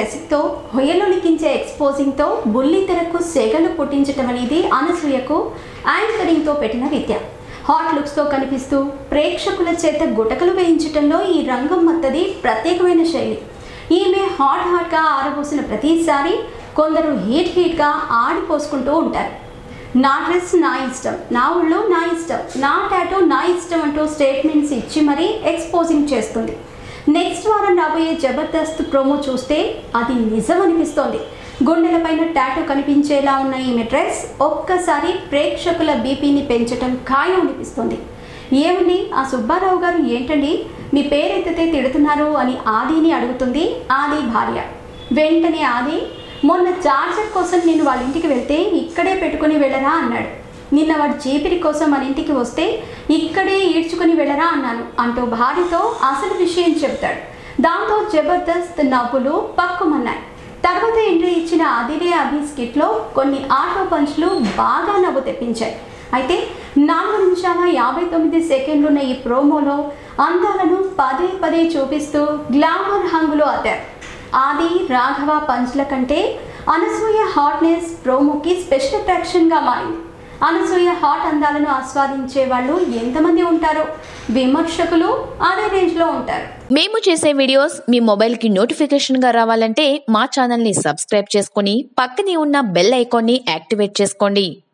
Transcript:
ఫెసిక్తో హొయలులికించే ఎక్స్పోజింగ్తో బుల్లి తెరకు సెగలు పుట్టించటం అనేది అనసూయకు యాంకరింగ్తో పెట్టిన విద్య హాట్ లుక్స్తో కనిపిస్తూ ప్రేక్షకుల చేత గుటకలు వేయించటంలో ఈ రంగం మత్తది ప్రత్యేకమైన శైలి ఈమె హాట్ హాట్గా ఆరబోసిన ప్రతిసారి కొందరు హీట్ హీట్గా ఆడిపోసుకుంటూ ఉంటారు నా డ్రెస్ నా ఇష్టం నా ఊళ్ళో నా ఇష్టం నా టాటూ నా ఇష్టం అంటూ స్టేట్మెంట్స్ ఇచ్చి మరీ ఎక్స్పోజింగ్ చేస్తుంది నెక్స్ట్ వారం రాబోయే జబర్దస్త్ ప్రోమో చూస్తే అది నిజం అనిపిస్తోంది గుండెలపైన టాటూ కనిపించేలా ఉన్న ఈమె డ్రెస్ ఒక్కసారి ప్రేక్షకుల బీపీని పెంచటం ఖాయం అనిపిస్తుంది ఏమండి ఆ సుబ్బారావు గారు ఏంటండి మీ పేరెత్తితే తిడుతున్నారు అని ఆదిని అడుగుతుంది ఆది భార్య వెంటనే ఆది మొన్న చార్జర్ కోసం నేను వాళ్ళ ఇంటికి వెళ్తే ఇక్కడే పెట్టుకుని వెళ్ళరా అన్నాడు నిన్న వాడు చీపిరి కోసం మన ఇంటికి వస్తే ఇక్కడే ఈడ్చుకుని వెళ్ళరా అన్నాను అంటూ భార్యతో అసలు విషయం చెప్తాడు దాంతో జబర్దస్త్ నవ్వులు పక్కుమన్నాయి తర్వాత ఎంట్రీ ఇచ్చిన అదిరే అభి స్కిట్లో కొన్ని ఆటో పంచ్లు బాగా నవ్వు తెప్పించాయి అయితే నాలుగు నిమిషాల యాభై తొమ్మిది సెకండ్లున్న ఈ ప్రోమోలో అందాలను పదే పదే చూపిస్తూ గ్లామర్ హంగులు అద్దారు ఆది రాఘవ పంచ్ల కంటే అనసూయ హాట్నెస్ ప్రోమోకి స్పెషల్ అట్రాక్షన్గా మారింది అనసూయ హాట్ అందాలను ఆస్వాదించే వాళ్ళు ఎంతమంది ఉంటారో విమర్శకులు అదే రేంజ్లో ఉంటారు మేము చేసే వీడియోస్ మీ మొబైల్కి నోటిఫికేషన్గా రావాలంటే మా ఛానల్ని సబ్స్క్రైబ్ చేసుకొని పక్కనే ఉన్న బెల్ ఐకాన్ని యాక్టివేట్ చేసుకోండి